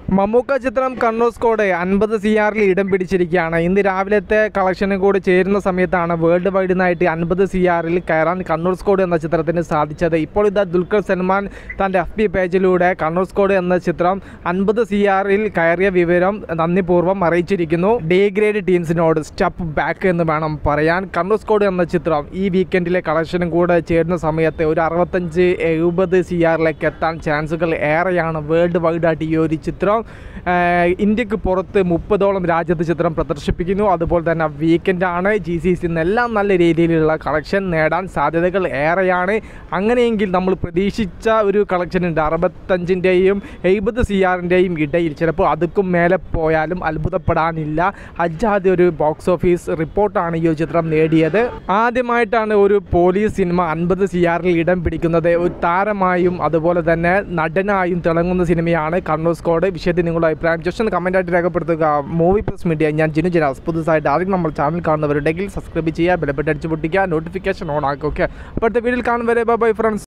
മമ്മൂക്ക ചിത്രം കണ്ണൂർ സ്കോഡ് അൻപത് സി ആറിൽ ഇടം പിടിച്ചിരിക്കുകയാണ് ഇന്ന് രാവിലത്തെ കളക്ഷനും കൂടി ചേരുന്ന സമയത്താണ് വേൾഡ് വൈഡ് നിന്നായിട്ട് അൻപത് സി ആറിൽ കയറാൻ കണ്ണൂർ സ്കോഡ് എന്ന ചിത്രത്തിന് സാധിച്ചത് ഇപ്പോൾ ഇതാ ദുൽഖർ സൽമാൻ തൻ്റെ എഫ് ബി പേജിലൂടെ കണ്ണൂർ സ്കോഡ് എന്ന ചിത്രം അൻപത് സി ആറിൽ കയറിയ വിവരം നന്ദിപൂർവ്വം അറിയിച്ചിരിക്കുന്നു ഡേ ഗ്രേഡ് ടീംസിനോട് സ്റ്റെപ്പ് ബാക്ക് എന്ന് വേണം പറയാൻ കണ്ണൂർ സ്കോഡ് എന്ന ചിത്രം ഈ വീക്കെൻഡിലെ കളക്ഷനും കൂടെ ചേരുന്ന സമയത്ത് ഒരു അറുപത്തഞ്ച് എഴുപത് സി ആറിലേക്ക് എത്താൻ ചാൻസുകൾ ഏറെയാണ് വേൾഡ് വൈഡായിട്ട് ഈ ഒരു ചിത്രം ആഹ് ഇന്ത്യക്ക് പുറത്ത് മുപ്പതോളം രാജ്യത്ത് ചിത്രം പ്രദർശിപ്പിക്കുന്നു അതുപോലെ തന്നെ വീക്കെൻഡാണ് ജി സി സി എല്ലാം നല്ല രീതിയിലുള്ള കളക്ഷൻ നേടാൻ സാധ്യതകൾ ഏറെയാണ് അങ്ങനെയെങ്കിൽ നമ്മൾ പ്രതീക്ഷിച്ച ഒരു കളക്ഷൻ ഉണ്ട് അറുപത്തഞ്ചിൻ്റെയും എഴുപത് സി ആറിൻ്റെയും ഇടയിൽ ചിലപ്പോൾ അതുക്കും മേലെ പോയാലും അത്ഭുതപ്പെടാനില്ല അജാതി ഒരു ബോക്സ് ഓഫീസ് റിപ്പോർട്ടാണ് ഈ ഒരു ചിത്രം നേടിയത് ആദ്യമായിട്ടാണ് ഒരു പോലീസ് സിനിമ അൻപത് സി ആറിൽ ഇടം പിടിക്കുന്നത് ഒരു താരമായും അതുപോലെ തന്നെ നടനായും തിളങ്ങുന്ന സിനിമയാണ് കണ്ണൂർ സ്കോഡ് വിഷയത്തിൽ നിങ്ങളുടെ അഭിപ്രായം ജസ്റ്റ് ഒന്ന് കമൻ്റ് ആയിട്ട് രേഖപ്പെടുത്തുക മൂവി പ്ലസ് മീഡിയ ഞാൻ ജിനു ജനാസ് പുതുസായിട്ട് ആദ്യം നമ്മൾ ചാനൽ കാണുന്നവരുണ്ടെങ്കിൽ സബ്സ്ക്രൈബ് ചെയ്യുക ബെലപ്പെട്ട് അടിച്ചു പൊട്ടിക്കുക നോട്ടിഫിക്കേഷൻ ഓൺ ആക്കുക ഓക്കെ അപ്പോഴത്തെ വീഡിയോയിൽ കാണുന്നവരെ ബൈ ഫ്രണ്ട്സ്